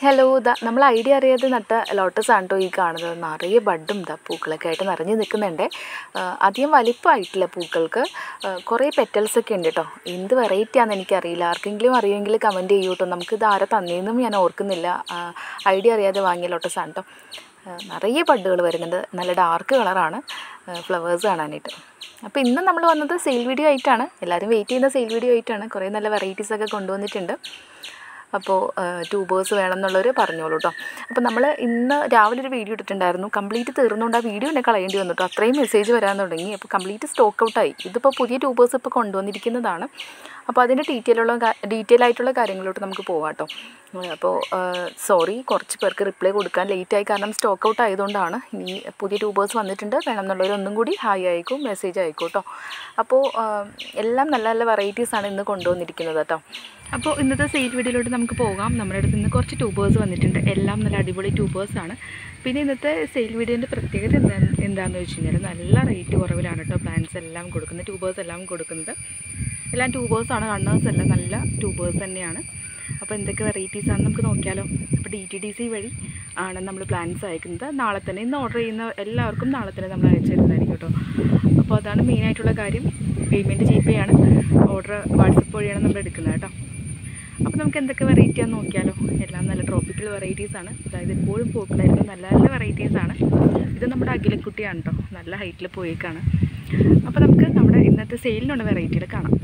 hello ഇതാ നമ്മൾ idea അറിയാതെ നട്ട ലോട്ടസ് ആണ് കേട്ടോ ഈ കാണുന്നത് നിറയെ ബഡും ഇതാ പൂക്കളൊക്കെ ആയിട്ട് നിറഞ്ഞു നിൽക്കുന്നുണ്ട് ആ, അധികം വലിപ്പമായിട്ടില്ല പൂക്കൾക്ക് ആ, കുറേ പെറ്റൽസ് ഒക്കെ ഉണ്ട് കേട്ടോ എന്ത് വെറൈറ്റി ആണെന്ന് എനിക്കറിയില്ല ആർക്കെങ്കിലും അറിയുമെങ്കിൽ കമൻറ്റ് ചെയ്യൂ കേട്ടോ നമുക്കിത് ആരെ തന്നേന്നും ഞാൻ ഓർക്കുന്നില്ല ഐഡിയ അറിയാതെ വാങ്ങിയ ലോട്ടസ് ആണ് കേട്ടോ ആ, നിറയെ ബഡുകൾ വരുന്നുണ്ട് നല്ല ഡാർക്ക് കളറാണ് ഫ്ലവേഴ്സ് കാണാനായിട്ട് അപ്പോൾ ഇന്ന് നമ്മൾ വന്നത് സെയിൽ വീഡിയോ ആയിട്ടാണ് എല്ലാവരും വെയിറ്റ് ചെയ്യുന്ന സെയിൽ വീഡിയോ ആയിട്ടാണ് കുറേ നല്ല വെറൈറ്റീസ് ഒക്കെ കൊണ്ടുവന്നിട്ടുണ്ട് അപ്പോൾ ട്യൂബേഴ്സ് വേണം എന്നുള്ളവർ പറഞ്ഞോളൂ കേട്ടോ അപ്പോൾ നമ്മൾ ഇന്ന് രാവിലെ ഒരു വീഡിയോ ഇട്ടിട്ടുണ്ടായിരുന്നു കംപ്ലീറ്റ് തീർന്നുകൊണ്ട് ആ വീഡിയോ എന്നെ കളയേണ്ടി വന്നു കേട്ടോ അത്രയും മെസ്സേജ് വരാൻ തുടങ്ങി അപ്പോൾ കംപ്ലീറ്റ് സ്റ്റോക്ക് ഔട്ടായി ഇതിപ്പോൾ പുതിയ ട്യൂബേഴ്സ് ഇപ്പോൾ കൊണ്ടുവന്നിരിക്കുന്നതാണ് അപ്പോൾ അതിൻ്റെ ഡീറ്റെയിലുള്ള ഡീറ്റെയിൽ ആയിട്ടുള്ള കാര്യങ്ങളിലോട്ട് നമുക്ക് പോവാം കേട്ടോ അപ്പോൾ സോറി കുറച്ച് പേർക്ക് റിപ്ലൈ കൊടുക്കാൻ ലേറ്റ് ആയി കാരണം സ്റ്റോക്ക് ഔട്ട് ആയതുകൊണ്ടാണ് ഇനി പുതിയ ട്യൂബേഴ്സ് വന്നിട്ടുണ്ട് വേണം എന്നുള്ളവർ ഒന്നും കൂടി ഹായ് അയക്കും മെസ്സേജ് അയക്കും കേട്ടോ അപ്പോൾ ആ, എല്ലാം നല്ല നല്ല വെറൈറ്റീസാണ് ഇന്ന് കൊണ്ടുവന്നിരിക്കുന്നത് കേട്ടോ അപ്പോൾ ഇന്നത്തെ സെയിൽ വീഡിയോയിലോട്ട് നമുക്ക് പോകാം നമ്മുടെ അടുത്ത് നിന്ന് കുറച്ച് ട്യൂബേഴ്സ് വന്നിട്ടുണ്ട് എല്ലാം നല്ല അടിപൊളി ട്യൂബേഴ്സാണ് പിന്നെ ഇന്നത്തെ സെയിൽ വീഡിയോൻ്റെ പ്രത്യേകത എന്താ എന്താണെന്ന് വെച്ച് കഴിഞ്ഞാൽ നല്ല റേറ്റ് കുറവിലാണ് കേട്ടോ പ്ലാന്റ്സ് എല്ലാം കൊടുക്കുന്നത് ട്യൂബേഴ്സ് എല്ലാം കൊടുക്കുന്നത് എല്ലാം ട്യൂബേഴ്സാണ് റണ്ണേഴ്സ് അല്ല നല്ല ട്യൂബേഴ്സ് തന്നെയാണ് അപ്പോൾ എന്തൊക്കെ വെറൈറ്റീസ് ആണെന്ന് നമുക്ക് നോക്കിയാലോ അപ്പോൾ ഡി ടി ഡി സി വഴി ആണ് നമ്മൾ പ്ലാൻസ് അയക്കുന്നത് നാളെ തന്നെ ഇന്ന് ഓർഡർ ചെയ്യുന്ന എല്ലാവർക്കും നാളെ തന്നെ നമ്മൾ അയച്ചു തരുന്നതായിരിക്കും കേട്ടോ അപ്പോൾ അതാണ് മെയിനായിട്ടുള്ള കാര്യം പേയ്മെൻറ്റ് ജി പേ ആണ് ഓർഡർ വാട്സപ്പ് വഴിയാണ് നമ്മൾ എടുക്കുന്നത് കേട്ടോ അപ്പോൾ നമുക്ക് എന്തൊക്കെ വെറൈറ്റി ആണെന്ന് നോക്കിയാലോ എല്ലാം നല്ല ട്രോപ്പിക്കൽ വെറൈറ്റീസ് ആണ് അതായത് എപ്പോഴും പോപ്പുലായിരിക്കും നല്ല നല്ല വെറൈറ്റീസ് ആണ് ഇത് നമ്മുടെ അഖിലക്കുട്ടിയാണ് കേട്ടോ നല്ല ഹൈറ്റിൽ പോയേക്കാണ് അപ്പോൾ നമുക്ക് നമ്മുടെ ഇന്നത്തെ സെയിലിനുള്ള വെറൈറ്റികൾ കാണാം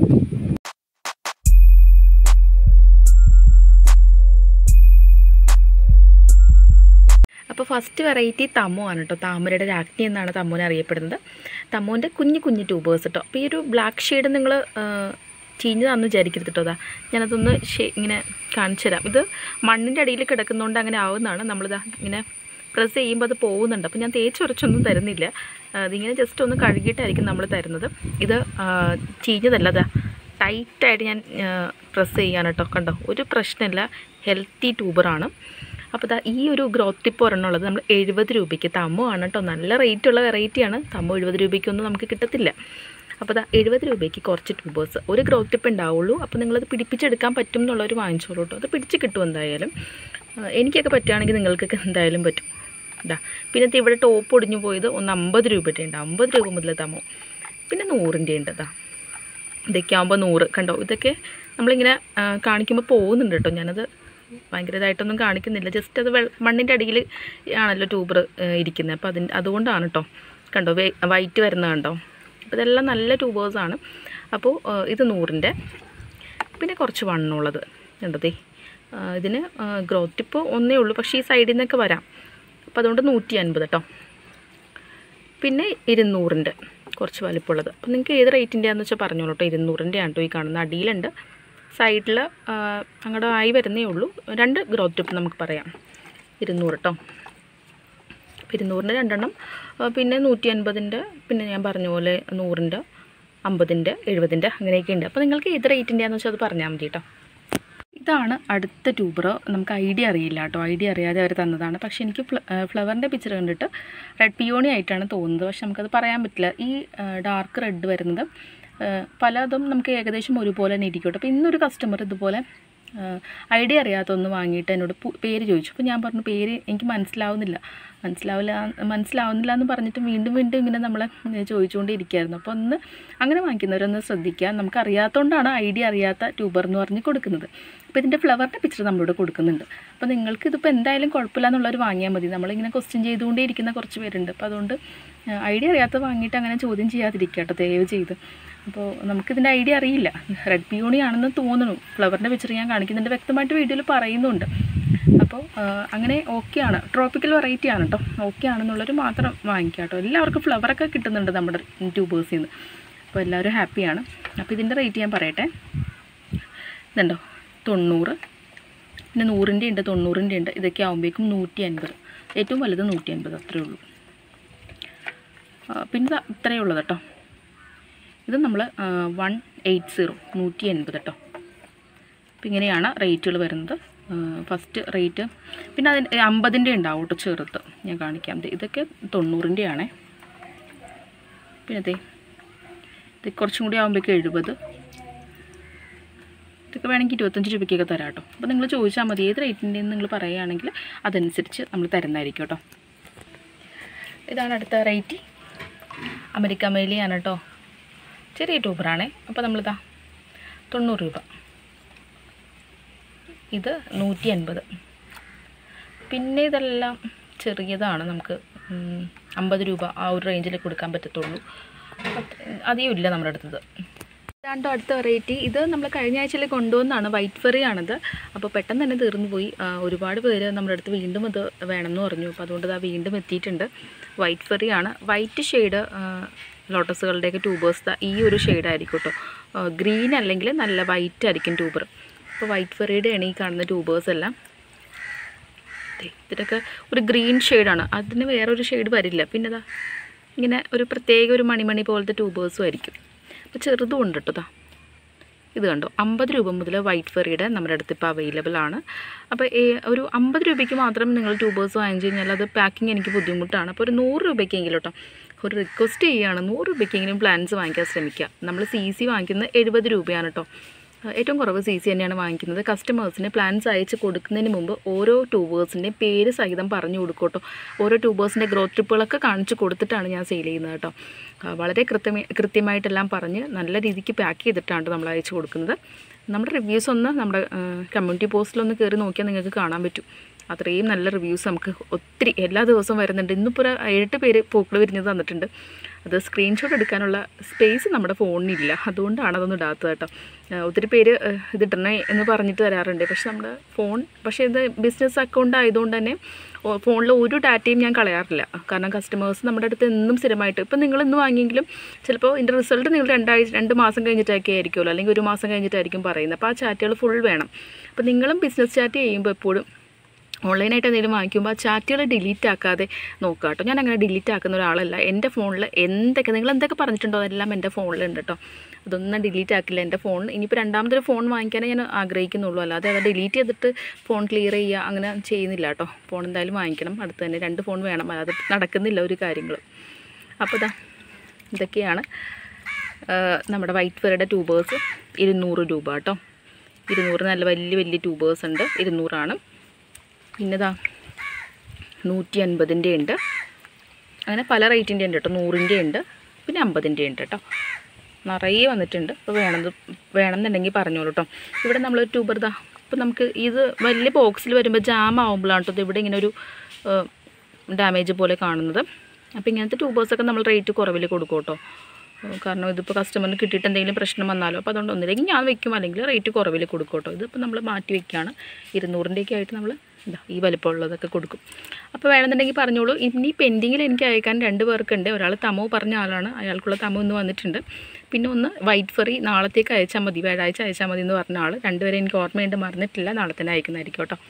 അപ്പോൾ ഫസ്റ്റ് വെറൈറ്റി തമ്മു ആണ് കേട്ടോ താമരയുടെ രാജ്ഞി എന്നാണ് തമ്മുവിനെ അറിയപ്പെടുന്നത് തമ്മുവിൻ്റെ കുഞ്ഞു കുഞ്ഞു ട്യൂബേഴ്സ് കേട്ടോ അപ്പോൾ ഈ ഒരു ബ്ലാക്ക് ഷെയ്ഡ് നിങ്ങൾ ചീഞ്ഞതാണെന്ന് വിചാരിക്കരുത് കേട്ടോ അതാ ഞാനതൊന്ന് ഷേ ഇങ്ങനെ കാണിച്ചു തരാം ഇത് മണ്ണിൻ്റെ അടിയിൽ കിടക്കുന്നതുകൊണ്ട് അങ്ങനെ ആവുന്നതാണ് നമ്മളിതാ ഇങ്ങനെ പ്രസ് ചെയ്യുമ്പോൾ അത് പോകുന്നുണ്ട് അപ്പോൾ ഞാൻ തേച്ചുരച്ചൊന്നും തരുന്നില്ല ആ, അതിങ്ങനെ ജസ്റ്റ് ഒന്ന് കഴുകിയിട്ടായിരിക്കും നമ്മൾ തരുന്നത് ഇത് ആ, ചീഞ്ഞതല്ല അതാ ടൈറ്റായിട്ട് ഞാൻ പ്രസ് ചെയ്യാൻ കേട്ടോ കണ്ടോ ഒരു പ്രശ്നമില്ല ഹെൽത്തി ട്യൂബറാണ് അപ്പോൾ ദാ ഈ ഒരു ഗ്രോത്ത് ടിപ്പ് ഒരെണ്ണമുള്ളത് നമ്മൾ എഴുപത് രൂപയ്ക്ക് തമ്മു ആണ് കേട്ടോ നല്ല റേറ്റുള്ള വെറൈറ്റിയാണ് തമ്മു എഴുപത് രൂപയ്ക്കൊന്നും നമുക്ക് കിട്ടത്തില്ല അപ്പോൾ ദാ എഴുപത് രൂപയ്ക്ക് കുറച്ച് ട്യൂബേഴ്സ് ഒരു ഗ്രോത്ത് ടിപ്പ് ഉണ്ടാവുള്ളൂ അപ്പോൾ നിങ്ങളത് പിടിപ്പിച്ചെടുക്കാൻ പറ്റും എന്നുള്ളൊരു വാങ്ങിച്ചോളൂ കേട്ടോ അത് പിടിച്ച് കിട്ടും എന്തായാലും ആ, എനിക്കൊക്കെ പറ്റുകയാണെങ്കിൽ നിങ്ങൾക്കൊക്കെ എന്തായാലും പറ്റും ഇതാ പിന്നെ ദേ ഇവിടെ ടോപ്പ് ഒടിഞ്ഞു പോയത് ഒന്ന് അമ്പത് രൂപയുടെ ഉണ്ട് അമ്പത് രൂപ മുതൽ തമ്മു പിന്നെ നൂറിൻ്റെ ഉണ്ട് ഇതാ ഇതൊക്കെ ആകുമ്പോൾ നൂറ് കണ്ടോ ഇതൊക്കെ നമ്മളിങ്ങനെ ആ, കാണിക്കുമ്പോൾ പോകുന്നുണ്ട് കേട്ടോ ഞാനത് ഭയങ്കരമായിട്ടൊന്നും കാണിക്കുന്നില്ല ജസ്റ്റ് അത് വെള്ള മണ്ണിൻ്റെ അടിയിൽ ആണല്ലോ ട്യൂബർ ഇരിക്കുന്നത് അപ്പോൾ അതിൻ്റെ അതുകൊണ്ടാണ് കേട്ടോ കണ്ടോ വേ വൈറ്റ് വരുന്ന കണ്ടോ അപ്പോൾ ഇതെല്ലാം നല്ല ട്യൂബേഴ്സാണ് അപ്പോൾ ആ, ഇത് നൂറിൻ്റെ പിന്നെ കുറച്ച് വണ്ണമുള്ളത് കണ്ടതേ ഇതിന് ഗ്രോത്ത് ടിപ്പ് ഒന്നേ ഉള്ളൂ പക്ഷേ ഈ സൈഡിൽ നിന്നൊക്കെ വരാം അപ്പോൾ അതുകൊണ്ട് നൂറ്റി അൻപത് കേട്ടോ പിന്നെ ഇരുന്നൂറിൻ്റെ കുറച്ച് വലിപ്പമുള്ളത് അപ്പോൾ നിങ്ങൾക്ക് ഏത് റേറ്റിൻ്റെ ആണെന്ന് വെച്ചാൽ പറഞ്ഞോളൂ കേട്ടോ ഇരുന്നൂറിൻ്റെ ആണ് കേട്ടോ ഈ കാണുന്ന അടിയിലുണ്ട് സൈഡിൽ അങ്ങോട്ട് ആയി വരുന്നേ ഉള്ളൂ രണ്ട് ഗ്രോത്ത് ടിപ്പ് നമുക്ക് പറയാം ഇരുന്നൂറ് കേട്ടോ അപ്പോൾ ഇരുന്നൂറിൻ്റെ രണ്ടെണ്ണം ആ, പിന്നെ നൂറ്റി അൻപതിൻ്റെ പിന്നെ ഞാൻ പറഞ്ഞ പോലെ നൂറിൻ്റെ അമ്പതിൻ്റെ എഴുപതിൻ്റെ അങ്ങനെയൊക്കെ ഉണ്ട് അപ്പോൾ നിങ്ങൾക്ക് ഏത് റേറ്റിൻ്റെ ആണെന്ന് വെച്ചാൽ അത് പറഞ്ഞാൽ മതി കേട്ടോ ഇതാണ് അടുത്ത ട്യൂബർ നമുക്ക് ഐഡിയ അറിയില്ല കേട്ടോ ഐഡിയ അറിയാതെ അവർ തന്നതാണ് പക്ഷേ എനിക്ക് ഫ്ലവറിൻ്റെ പിക്ചർ കണ്ടിട്ട് റെഡ് പിയോണി ആയിട്ടാണ് തോന്നുന്നത് പക്ഷെ നമുക്കത് പറയാൻ പറ്റില്ല ഈ ഡാർക്ക് റെഡ് വരുന്നത് ആ, പലതും നമുക്ക് ഏകദേശം ഒരുപോലെ തന്നെ ഇരിക്കും കേട്ടോ അപ്പോൾ ഇന്നൊരു കസ്റ്റമർ ഇതുപോലെ ഐഡിയ അറിയാത്ത ഒന്ന് വാങ്ങിയിട്ട് എന്നോട് പു- പേര് ചോദിച്ചു അപ്പോൾ ഞാൻ പറഞ്ഞു പേര് എനിക്ക് മനസ്സിലാവുന്നില്ല മനസ്സിലാവില്ല മനസ്സിലാവുന്നില്ല എന്ന് പറഞ്ഞിട്ട് വീണ്ടും വീണ്ടും ഇങ്ങനെ നമ്മളെ ചോദിച്ചുകൊണ്ടേ ഇരിക്കുകയായിരുന്നു അപ്പോൾ ഒന്ന് അങ്ങനെ വാങ്ങിക്കുന്നവരൊന്ന് ശ്രദ്ധിക്കുക നമുക്ക് അറിയാത്തതുകൊണ്ടാണ് ഐഡിയ അറിയാത്ത ട്യൂബർ എന്ന് പറഞ്ഞ് കൊടുക്കുന്നത് അപ്പോൾ ഇതിൻ്റെ ഫ്ലവറിൻ്റെ പിക്ചർ നമ്മളിവിടെ കൊടുക്കുന്നുണ്ട് അപ്പോൾ നിങ്ങൾക്ക് ഇതിപ്പോൾ എന്തായാലും കുഴപ്പമില്ല എന്നുള്ളവർ വാങ്ങിയാൽ മതി നമ്മളിങ്ങനെ ക്വസ്റ്റ്യൻ ചെയ്തുകൊണ്ടേ ഇരിക്കുന്ന കുറച്ച് പേരുണ്ട് അപ്പോൾ അതുകൊണ്ട് ഐഡിയ അറിയാത്ത വാങ്ങിയിട്ട് അങ്ങനെ ചോദ്യം ചെയ്യാതിരിക്കുക കേട്ടോ ദയവ് ചെയ്ത് അപ്പോൾ നമുക്കിതിൻ്റെ ഐഡിയ അറിയില്ല റെഡ് പിയോണി ആണെന്ന് തോന്നുന്നു ഫ്ലവറിൻ്റെ പിക്ചർ ഞാൻ കാണിക്കുന്നുണ്ട് വ്യക്തമായിട്ട് വീഡിയോയിൽ പറയുന്നുണ്ട് അപ്പോൾ ആ, അങ്ങനെ ഓക്കെയാണ് ട്രോപ്പിക്കൽ വെറൈറ്റി ആണ് കേട്ടോ ഓക്കെ ആണെന്നുള്ളൊരു മാത്രം വാങ്ങിക്കുക കേട്ടോ എല്ലാവർക്കും ഫ്ലവറൊക്കെ കിട്ടുന്നുണ്ട് നമ്മുടെ ട്യൂബേഴ്സിൽ നിന്ന് അപ്പോൾ എല്ലാവരും ഹാപ്പിയാണ് അപ്പോൾ ഇതിൻ്റെ റേറ്റ് ഞാൻ പറയട്ടെ ഇതുണ്ടോ തൊണ്ണൂറ് പിന്നെ നൂറിൻ്റെ ഉണ്ട് തൊണ്ണൂറിൻ്റെ ഉണ്ട് ഇതൊക്കെ ആകുമ്പോഴേക്കും നൂറ്റി അൻപത് ഏറ്റവും വലുത് നൂറ്റി അൻപത് അത്രയേ ഉള്ളൂ ആ, പിന്നെ ദാ ഇത്രയേ ഉള്ളത് കേട്ടോ ഇത് നമ്മൾ വൺ എയ്റ്റ് സീറോ നൂറ്റി എൺപത് കേട്ടോ അപ്പം ഇങ്ങനെയാണ് റേറ്റുകൾ വരുന്നത് ഫസ്റ്റ് റേറ്റ് പിന്നെ അതിന് അമ്പതിൻ്റെ ഉണ്ടാവും കേട്ടോ ചെറുത്ത് ഞാൻ കാണിക്കാം ദേ ഇതൊക്കെ തൊണ്ണൂറിൻ്റെ ആണേ പിന്നെ ദേ ഇത് കുറച്ചും കൂടി ആകുമ്പോഴേക്കും എഴുപത് ഇതൊക്കെ വേണമെങ്കിൽ ഇരുപത്തഞ്ച് രൂപയ്ക്കൊക്കെ തരാം കേട്ടോ അപ്പോൾ നിങ്ങൾ ചോദിച്ചാൽ മതി ഏത് റേറ്റിൻ്റെ നിങ്ങൾ പറയുകയാണെങ്കിൽ അതനുസരിച്ച് നമ്മൾ തരുന്നതായിരിക്കും കേട്ടോ ഇതാണ് അടുത്ത വെറൈറ്റി അമരിക്ക മേലിയാണ് കേട്ടോ ചെറിയ ട്യൂബറാണേ അപ്പോൾ നമ്മളിതാ തൊണ്ണൂറ് രൂപ ഇത് നൂറ്റി അൻപത് പിന്നെ ഇതെല്ലാം ചെറിയതാണ് നമുക്ക് ഉം, അമ്പത് രൂപ ആ ഒരു റേഞ്ചിൽ കൊടുക്കാൻ പറ്റത്തുള്ളൂ പത്ത് അധികം ഇല്ല നമ്മുടെ അടുത്തത് ഇതാണ്ടോ അടുത്ത വെറൈറ്റി ഇത് നമ്മൾ കഴിഞ്ഞ ആഴ്ചയിൽ കൊണ്ടുവന്നാണ് വൈറ്റ് ഫെറി ആണിത് അപ്പോൾ പെട്ടെന്ന് തന്നെ തീർന്നു പോയി ആ, ഒരുപാട് പേര് നമ്മുടെ അടുത്ത് വീണ്ടും ഇത് വേണമെന്ന് പറഞ്ഞു അപ്പോൾ അതുകൊണ്ട് ഇതാ വീണ്ടും എത്തിയിട്ടുണ്ട് വൈറ്റ് ഫെറി ആണ് വൈറ്റ് ഷെയ്ഡ് ലോട്ടസുകളുടെയൊക്കെ ട്യൂബേഴ്സ് ഈ ഒരു ഷെയ്ഡായിരിക്കും കേട്ടോ ഗ്രീൻ അല്ലെങ്കിൽ നല്ല വൈറ്റ് ആയിരിക്കും ട്യൂബർ അപ്പോൾ വൈറ്റ് ഫെറിയുടെ ആണ് ഈ കാണുന്ന ട്യൂബേഴ്സ് എല്ലാം ദേ, ഇതിനൊക്കെ ഒരു ഗ്രീൻ ഷെയ്ഡാണ് അതിന് വേറൊരു ഷെയ്ഡ് വരില്ല പിന്നെ ഇതാ ഇങ്ങനെ ഒരു പ്രത്യേക ഒരു മണിമണി പോലത്തെ ട്യൂബേഴ്സും ആയിരിക്കും അപ്പോൾ ചെറുതും ഉണ്ട് കേട്ടോ ദാ ഇത് കണ്ടോ അമ്പത് രൂപ മുതൽ വൈറ്റ് ഫെറിയുടെ നമ്മുടെ അടുത്ത് ഇപ്പോൾ അവൈലബിൾ ആണ് അപ്പോൾ ഏ- ഒരു അമ്പത് രൂപയ്ക്ക് മാത്രം നിങ്ങൾ ട്യൂബേഴ്സ് വാങ്ങിച്ചു കഴിഞ്ഞാൽ അത് പാക്കിംഗ് എനിക്ക് ബുദ്ധിമുട്ടാണ് അപ്പോൾ ഒരു നൂറ് രൂപയ്ക്കെങ്കിലും കേട്ടോ ഒരു റിക്വസ്റ്റ് ചെയ്യുകയാണ് നൂറ് രൂപയ്ക്കെങ്കിലും പ്ലാൻസ് വാങ്ങിക്കാൻ ശ്രമിക്കുക നമ്മൾ സി സി വാങ്ങിക്കുന്നത് എഴുപത് രൂപയാണ് കേട്ടോ ആ, ഏറ്റവും കുറവ് സി സി തന്നെയാണ് വാങ്ങിക്കുന്നത് കസ്റ്റമേഴ്സിന് പ്ലാൻസ് അയച്ച് കൊടുക്കുന്നതിന് മുമ്പ് ഓരോ ട്യൂബേഴ്സിൻ്റെയും പേര് സഹിതം പറഞ്ഞു കൊടുക്കും കേട്ടോ ഓരോ ട്യൂബേഴ്സിൻ്റെ ഗ്രോത്ത് ട്രിപ്പുകളൊക്കെ കാണിച്ച് കൊടുത്തിട്ടാണ് ഞാൻ സെയിൽ ചെയ്യുന്നത് കേട്ടോ ആ, വളരെ കൃത്യമേ കൃത്യമായിട്ടെല്ലാം പറഞ്ഞ് നല്ല രീതിക്ക് പാക്ക് ചെയ്തിട്ടാണ് ട്ടോ നമ്മൾ അയച്ച് കൊടുക്കുന്നത് നമ്മുടെ റിവ്യൂസ് ഒന്ന് നമ്മുടെ കമ്മ്യൂണിറ്റി പോസ്റ്റിലൊന്ന് കയറി നോക്കിയാൽ നിങ്ങൾക്ക് കാണാൻ പറ്റും അത്രയും നല്ല റിവ്യൂസ് നമുക്ക് ഒത്തിരി എല്ലാ ദിവസവും വരുന്നുണ്ട് ഇന്നിപ്പോൾ ഒരു ഏഴെട്ട് പേര് പൂക്കൾ വിരിഞ്ഞത് തന്നിട്ടുണ്ട് അത് സ്ക്രീൻഷോട്ട് എടുക്കാനുള്ള സ്പേസ് നമ്മുടെ ഫോണിനില്ല അതുകൊണ്ടാണ് അതൊന്നും ഇടാത്തത് കേട്ടോ ആ, ഒത്തിരി പേര് ആ, ഇതിടണേ എന്ന് പറഞ്ഞിട്ട് തരാറുണ്ട് പക്ഷെ നമ്മുടെ ഫോൺ പക്ഷേ ഇത് ബിസിനസ് അക്കൗണ്ട് ആയതുകൊണ്ട് തന്നെ ഫോണിൽ ഒരു ഡാറ്റയും ഞാൻ കളയാറില്ല കാരണം കസ്റ്റമേഴ്സ് നമ്മുടെ അടുത്ത് എന്നും സ്ഥിരമായിട്ട് ഇപ്പം നിങ്ങൾ ഇന്ന് വാങ്ങിയെങ്കിലും ചിലപ്പോൾ ഇതിൻ്റെ റിസൾട്ട് നിങ്ങൾ രണ്ടാഴ്ച രണ്ട് മാസം കഴിഞ്ഞിട്ടൊക്കെ ആയിരിക്കുമല്ലോ അല്ലെങ്കിൽ ഒരു മാസം കഴിഞ്ഞിട്ടായിരിക്കും പറയുന്നത് അപ്പോൾ ആ ചാറ്റുകൾ ഫുൾ വേണം അപ്പോൾ നിങ്ങളും ബിസിനസ് ചാറ്റ് ചെയ്യുമ്പോൾ എപ്പോഴും ഓൺലൈനായിട്ട് എന്തെങ്കിലും വാങ്ങിക്കുമ്പോൾ ആ ചാറ്റുകൾ ഡിലീറ്റ് ആക്കാതെ നോക്കുക കേട്ടോ ഞാൻ അങ്ങനെ ഡിലീറ്റ് ആക്കുന്ന ഒരാളല്ല എൻ്റെ ഫോണിൽ എന്തൊക്കെ നിങ്ങൾ എന്തൊക്കെ പറഞ്ഞിട്ടുണ്ടോ അതെല്ലാം എൻ്റെ ഫോണിലുണ്ട് കേട്ടോ അതൊന്നും ഡിലീറ്റ് ആക്കില്ല എൻ്റെ ഫോൺ ഇനിയിപ്പോൾ രണ്ടാമതൊരു ഫോൺ വാങ്ങിക്കാനേ ഞാൻ ആഗ്രഹിക്കുന്നുള്ളൂ അല്ലാതെ അത് ഡിലീറ്റ് ചെയ്തിട്ട് ഫോൺ ക്ലിയർ ചെയ്യുക അങ്ങനെ ചെയ്യുന്നില്ല കേട്ടോ ഫോൺ എന്തായാലും വാങ്ങിക്കണം അടുത്ത് തന്നെ രണ്ട് ഫോൺ വേണം അല്ലാതെ നടക്കുന്നില്ല ഒരു കാര്യങ്ങൾ അപ്പോൾ ഇതാ ഇതൊക്കെയാണ് ആ, നമ്മുടെ വൈറ്റ് ഫെറയുടെ ട്യൂബേഴ്സ് ഇരുന്നൂറ് രൂപ കേട്ടോ ഇരുന്നൂറ് നല്ല വലിയ വലിയ ട്യൂബേഴ്സ് ഉണ്ട് ഇരുന്നൂറാണ് പിന്നെതാ നൂറ്റി അൻപതിൻ്റെ ഉണ്ട് അങ്ങനെ പല റേറ്റിൻ്റെ ഉണ്ട് കേട്ടോ നൂറിൻ്റെ ഉണ്ട് പിന്നെ അമ്പതിൻ്റെ ഉണ്ട് കേട്ടോ നിറയെ വന്നിട്ടുണ്ട് അപ്പോൾ വേണമെന്ന് വേണമെന്നുണ്ടെങ്കിൽ പറഞ്ഞോളൂ കേട്ടോ ഇവിടെ നമ്മൾ ട്യൂബർ ഇതാ ഇപ്പോൾ നമുക്ക് ഇത് വലിയ ബോക്സിൽ വരുമ്പോൾ ജാം ആകുമ്പോഴാണ് കേട്ടോ ഇത് ഇവിടെ ഇങ്ങനെ ഒരു ഡാമേജ് പോലെ കാണുന്നത് അപ്പോൾ ഇങ്ങനത്തെ ട്യൂബേഴ്സൊക്കെ നമ്മൾ റേറ്റ് കുറവിൽ കൊടുക്കും കേട്ടോ ഏഹ് കാരണം ഇതിപ്പോൾ കസ്റ്റമറിന് കിട്ടിയിട്ട് എന്തെങ്കിലും പ്രശ്നം വന്നാലോ അപ്പോൾ അതുകൊണ്ട് ഒന്നില്ലെങ്കിൽ ഞാൻ വെക്കും അല്ലെങ്കിൽ റേറ്റ് കുറവിൽ കൊടുക്കും കേട്ടോ ഇതിപ്പോൾ നമ്മൾ മാറ്റി വെക്കുകയാണ് ഇരുന്നൂറിൻ്റെയൊക്കെ ആയിട്ട് നമ്മൾ ഇതാ ഈ വലിപ്പമുള്ളതൊക്കെ കൊടുക്കും അപ്പോൾ വേണമെന്നുണ്ടെങ്കിൽ പറഞ്ഞോളൂ ഇനി പെൻഡിങ്ങിൽ എനിക്ക് അയക്കാൻ രണ്ട് പേർക്കുണ്ട് ഒരാൾ തമോ പറഞ്ഞ ആളാണ് അയാൾക്കുള്ള തമോ ഇന്ന് വന്നിട്ടുണ്ട് പിന്നെ ഒന്ന് വൈറ്റ് ഫെറി നാളത്തേക്ക് അയച്ചാൽ മതി വ്യാഴാഴ്ച അയച്ചാൽ മതി എന്ന് പറഞ്ഞ ആൾ രണ്ടുപേരെ എനിക്ക് ഓർമ്മയുണ്ട് മറന്നിട്ടില്ല നാളെ തന്നെ അയക്കുന്നതായിരിക്കും കേട്ടോ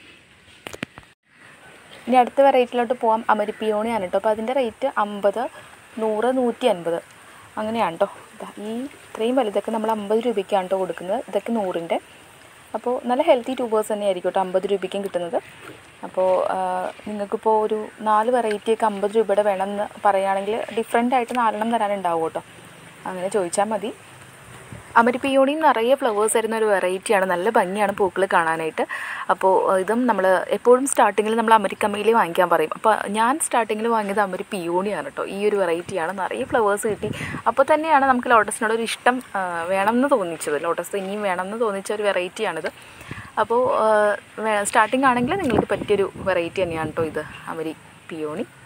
ഇനി അടുത്ത വെറൈറ്റിയിലോട്ട് പോകാം അമരിപ്പിയോണിയാണ് കേട്ടോ അപ്പോൾ അതിൻ്റെ റേറ്റ് അമ്പത് നൂറ് നൂറ്റി അൻപത് അങ്ങനെയാണ് കേട്ടോ ദാ ഈ ഇത്രയും വലുതൊക്കെ നമ്മൾ അമ്പത് രൂപയ്ക്കാണ് കേട്ടോ കൊടുക്കുന്നത് ഇതൊക്കെ നൂറിൻ്റെ അപ്പോൾ നല്ല ഹെൽത്തി ട്യൂബേഴ്സ് തന്നെയായിരിക്കും കേട്ടോ അമ്പത് രൂപയ്ക്കും കിട്ടുന്നത് അപ്പോൾ നിങ്ങൾക്കിപ്പോൾ ഒരു നാല് വെറൈറ്റിയൊക്കെ അമ്പത് രൂപയുടെ വേണമെന്ന് പറയുകയാണെങ്കിൽ ഡിഫറെൻ്റ് ആയിട്ട് നാലെണ്ണം തരാനുണ്ടാവും കേട്ടോ അങ്ങനെ ചോദിച്ചാൽ മതി അമരിപ്പിയോണി നിറയെ ഫ്ലവേഴ്സ് വരുന്ന ഒരു വെറൈറ്റിയാണ് നല്ല ഭംഗിയാണ് പൂക്കൾ കാണാനായിട്ട് അപ്പോൾ ഇതും നമ്മൾ എപ്പോഴും സ്റ്റാർട്ടിങ്ങിൽ നമ്മൾ അമരിക്കമ്മയിലേ വാങ്ങിക്കാൻ പറയും അപ്പോൾ ഞാൻ സ്റ്റാർട്ടിങ്ങിൽ വാങ്ങിയത് അമരി പിയോണിയാണ് കേട്ടോ ഈ ഒരു വെറൈറ്റിയാണ് നിറയെ ഫ്ലവേഴ്സ് കിട്ടി അപ്പോൾ തന്നെയാണ് നമുക്ക് ലോട്ടസിനോട് ഒരു ഇഷ്ടം ആ, വേണമെന്ന് തോന്നിച്ചത് ലോട്ടസ് ഇനിയും വേണമെന്ന് തോന്നിച്ച ഒരു വെറൈറ്റിയാണിത് അപ്പോൾ സ്റ്റാർട്ടിംഗ് ആണെങ്കിൽ നിങ്ങൾക്ക് പറ്റിയൊരു വെറൈറ്റി തന്നെയാണ് കേട്ടോ ഇത് അമരി പിയോണി